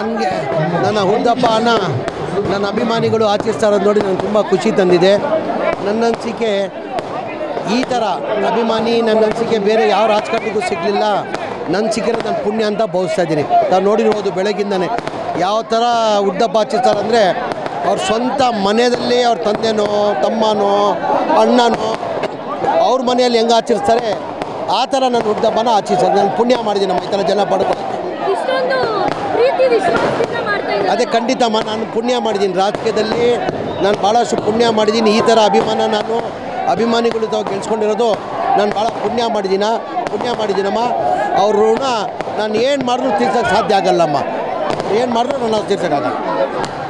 ನನಗೆ ನನ್ನ ಹುಟ್ಟುಹಬ್ಬನ ನನ್ನ ಅಭಿಮಾನಿಗಳು ಆಚರಿಸ್ತಾ ಇರೋದು ನೋಡಿ ನನಗೆ ತುಂಬ ಖುಷಿ ತಂದಿದೆ ನನ್ನ ಅನಿಸಿಕೆ ಈ ಥರ ಅಭಿಮಾನಿ ನನ್ನ ಅನಿಸಿಕೆ ಬೇರೆ ಯಾವ ರಾಜಕಾರಣಿಗೂ ಸಿಗಲಿಲ್ಲ ನನ್ನ ಸಿಕ್ಕಿರೋ ನನ್ನ ಪುಣ್ಯ ಅಂತ ಭಾವಿಸ್ತಾ ಇದ್ದೀನಿ ತಾವು ನೋಡಿರ್ಬೋದು ಬೆಳಗಿಂದನೇ ಯಾವ ಥರ ಹುಟ್ಟುಹಬ್ಬ ಆಚರಿಸ್ತಾರೆ ಅಂದರೆ ಅವ್ರ ಸ್ವಂತ ಮನೆಯಲ್ಲಿ ಅವ್ರ ತಂದೆನೋ ತಮ್ಮನೋ ಅಣ್ಣನೋ ಅವ್ರ ಮನೆಯಲ್ಲಿ ಹೆಂಗೆ ಆಚರಿಸ್ತಾರೆ ಆ ಥರ ನಾನು ಹುಟ್ಟುಹಬ್ಬನ ಆಚರಿಸ್ತಾರೆ ನಾನು ಪುಣ್ಯ ಮಾಡಿದ್ದೀನಿ ನಮ್ಮ ಈ ಥರ ಜನ ಪಡ್ಕೊಂಡು ಇಷ್ಟೊಂದು ಪ್ರೀತಿ ವಿಶ್ವಾಸದಿಂದ ಮಾಡ್ತಾ ಇದ್ದಾರೆ ಅದೇ ಖಂಡಿತಮ್ಮ ನಾನು ಪುಣ್ಯ ಮಾಡಿದ್ದೀನಿ ರಾಜಕೀಯದಲ್ಲಿ ನಾನು ಭಾಳಷ್ಟು ಪುಣ್ಯ ಮಾಡಿದ್ದೀನಿ ಈ ಥರ ಅಭಿಮಾನ ನಾನು ಅಭಿಮಾನಿಗಳು ತಾವು ಗೆಲ್ಸ್ಕೊಂಡಿರೋದು ನಾನು ಭಾಳ ಪುಣ್ಯ ಮಾಡಿದ್ದೀನ ಪುಣ್ಯ ಮಾಡಿದ್ದೀನಮ್ಮ ಅವ್ರ ಋಣ ನಾನು ಏನು ಮಾಡಿದ್ರು ತೀರ್ಸೋಕ್ಕೆ ಸಾಧ್ಯ ಆಗಲ್ಲಮ್ಮ ಏನು ಮಾಡಿದ್ರು ನಾನು ತೀರ್ಸೋಕ್ಕಾಗಲ್ಲ